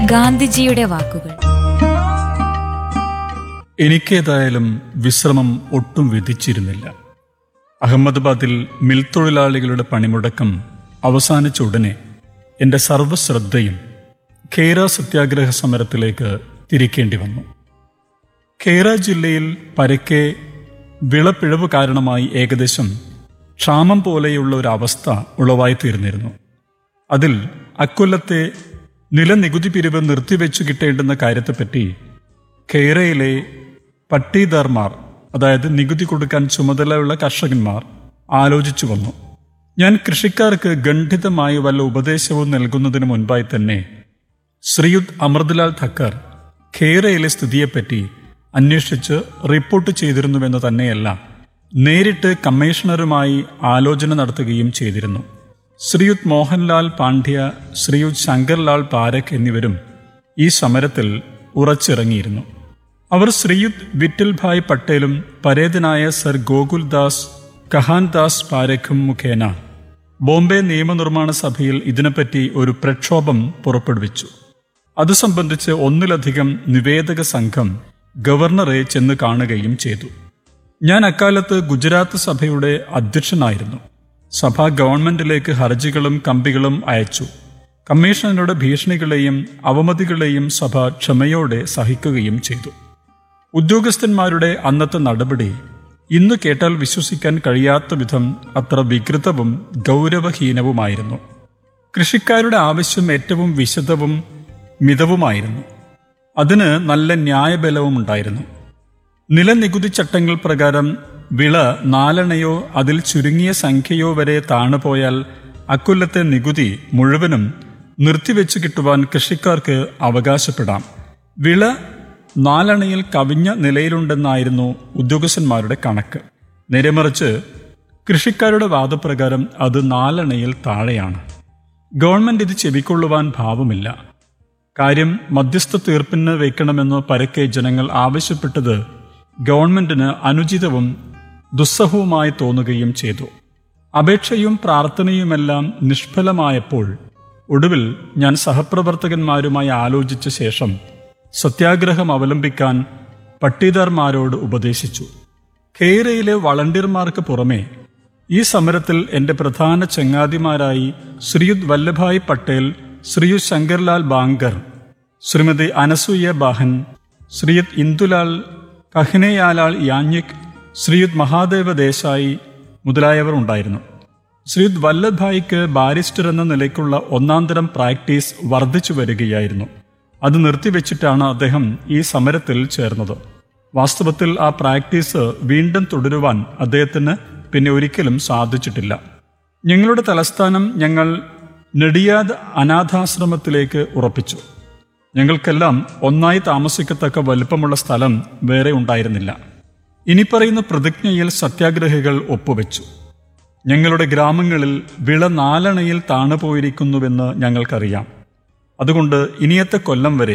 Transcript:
ഗാന്ധിജിയുടെ വാക്കുകൾ എനിക്കേതായാലും വിശ്രമം ഒട്ടും വിധിച്ചിരുന്നില്ല അഹമ്മദാബാദിൽ മിൽത്തൊഴിലാളികളുടെ പണിമുടക്കം അവസാനിച്ച ഉടനെ എൻ്റെ സർവ്വശ്രദ്ധയും ഖേര സത്യാഗ്രഹ സമരത്തിലേക്ക് തിരിക്കേണ്ടി വന്നു ഖേര ജില്ലയിൽ പരക്കെ വിളപ്പിഴവ് കാരണമായി ഏകദേശം ക്ഷാമം പോലെയുള്ള ഒരു അവസ്ഥ ഉളവായി തീർന്നിരുന്നു അതിൽ അക്കൊല്ലത്തെ നിലനികുതി പിരിവ് നിർത്തിവെച്ചു കിട്ടേണ്ടുന്ന കാര്യത്തെപ്പറ്റി ഖെയ്റയിലെ പട്ടീദാർമാർ അതായത് നികുതി കൊടുക്കാൻ ചുമതലയുള്ള കർഷകന്മാർ ആലോചിച്ചു വന്നു ഞാൻ കൃഷിക്കാർക്ക് ഖണ്ഡിതമായി വല്ല ഉപദേശവും നൽകുന്നതിന് മുൻപായി തന്നെ ശ്രീയുദ് അമൃത്ലാൽ ഠക്കർ ഖേറയിലെ സ്ഥിതിയെപ്പറ്റി അന്വേഷിച്ച് റിപ്പോർട്ട് ചെയ്തിരുന്നുവെന്ന് തന്നെയല്ല നേരിട്ട് കമ്മീഷണറുമായി ആലോചന നടത്തുകയും ചെയ്തിരുന്നു ശ്രീയുദ് മോഹൻലാൽ പാണ്ഡ്യ ശ്രീയുദ് ശങ്കർലാൽ പാരഖ് എന്നിവരും ഈ സമരത്തിൽ ഉറച്ചിറങ്ങിയിരുന്നു അവർ ശ്രീയുദ് വിറ്റൽഭായ് പട്ടേലും പരേതനായ സർ ഗോകുൽദാസ് കഹാൻദാസ് പാരഖും മുഖേന ബോംബെ നിയമനിർമ്മാണ സഭയിൽ ഇതിനെപ്പറ്റി ഒരു പ്രക്ഷോഭം പുറപ്പെടുവിച്ചു അത് സംബന്ധിച്ച് ഒന്നിലധികം നിവേദക സംഘം ഗവർണറെ ചെന്ന് കാണുകയും ചെയ്തു ഞാൻ അക്കാലത്ത് ഗുജറാത്ത് സഭയുടെ അധ്യക്ഷനായിരുന്നു സഭ ഗവൺമെന്റിലേക്ക് ഹർജികളും കമ്പികളും അയച്ചു കമ്മീഷണറുടെ ഭീഷണികളെയും അവമതികളെയും സഭ ക്ഷമയോടെ സഹിക്കുകയും ചെയ്തു ഉദ്യോഗസ്ഥന്മാരുടെ അന്നത്തെ നടപടി ഇന്ന് കേട്ടാൽ വിശ്വസിക്കാൻ കഴിയാത്ത വിധം അത്ര വികൃതവും ഗൗരവഹീനവുമായിരുന്നു കൃഷിക്കാരുടെ ആവശ്യം ഏറ്റവും വിശദവും മിതവുമായിരുന്നു അതിന് നല്ല ന്യായബലവും ഉണ്ടായിരുന്നു നിലനികുതി ചട്ടങ്ങൾ പ്രകാരം വിള നാലണയോ അതിൽ ചുരുങ്ങിയ സംഖ്യയോ വരെ താണുപോയാൽ അക്കൊല്ലത്തെ നികുതി മുഴുവനും നിർത്തിവെച്ചു കിട്ടുവാൻ കൃഷിക്കാർക്ക് അവകാശപ്പെടാം വിള നാലണയിൽ കവിഞ്ഞ നിലയിലുണ്ടെന്നായിരുന്നു ഉദ്യോഗസ്ഥന്മാരുടെ കണക്ക് നേരെമറിച്ച് കൃഷിക്കാരുടെ വാദപ്രകാരം അത് നാലണയിൽ താഴെയാണ് ഗവൺമെന്റ് ഇത് ചെവിക്കൊള്ളുവാൻ ഭാവമില്ല കാര്യം മധ്യസ്ഥ തീർപ്പിന് വയ്ക്കണമെന്ന് പരക്കെ ജനങ്ങൾ ആവശ്യപ്പെട്ടത് ഗവൺമെന്റിന് അനുചിതവും ദുസ്സഹവുമായി തോന്നുകയും ചെയ്തു അപേക്ഷയും പ്രാർത്ഥനയുമെല്ലാം നിഷ്ഫലമായപ്പോൾ ഒടുവിൽ ഞാൻ സഹപ്രവർത്തകന്മാരുമായി ആലോചിച്ച ശേഷം സത്യാഗ്രഹം അവലംബിക്കാൻ പട്ടീദാർമാരോട് ഉപദേശിച്ചു ഖേരയിലെ വളണ്ടിയർമാർക്ക് പുറമെ ഈ സമരത്തിൽ എൻ്റെ പ്രധാന ചങ്ങാതിമാരായി ശ്രീയുദ് വല്ലഭായ് പട്ടേൽ ശ്രീയുദ് ശങ്കർലാൽ ബാങ്കർ ശ്രീമതി അനസൂയ ബാഹൻ ശ്രീയുദ് ഇന്ദുലാൽ കഹിനയാലാൾ യാഞ്ഞിക് ശ്രീയുദ് മഹാദേവ ദേശായി മുതലായവർ ഉണ്ടായിരുന്നു ശ്രീയുദ് വല്ലഭായിക്ക് ബാരിസ്റ്റർ എന്ന നിലയ്ക്കുള്ള ഒന്നാന്തരം പ്രാക്ടീസ് വർദ്ധിച്ചു വരികയായിരുന്നു അത് നിർത്തിവെച്ചിട്ടാണ് അദ്ദേഹം ഈ സമരത്തിൽ ചേർന്നത് വാസ്തവത്തിൽ ആ പ്രാക്ടീസ് വീണ്ടും തുടരുവാൻ അദ്ദേഹത്തിന് പിന്നെ ഒരിക്കലും സാധിച്ചിട്ടില്ല ഞങ്ങളുടെ തലസ്ഥാനം ഞങ്ങൾ നെടിയാദ് അനാഥാശ്രമത്തിലേക്ക് ഉറപ്പിച്ചു ഞങ്ങൾക്കെല്ലാം ഒന്നായി താമസിക്കത്തക്ക വലുപ്പമുള്ള സ്ഥലം വേറെ ഉണ്ടായിരുന്നില്ല ഇനി പറയുന്ന പ്രതിജ്ഞയിൽ സത്യാഗ്രഹികൾ ഒപ്പുവെച്ചു ഞങ്ങളുടെ ഗ്രാമങ്ങളിൽ വിള നാലണയിൽ താണുപോയിരിക്കുന്നുവെന്ന് ഞങ്ങൾക്കറിയാം അതുകൊണ്ട് ഇനിയത്തെ കൊല്ലം വരെ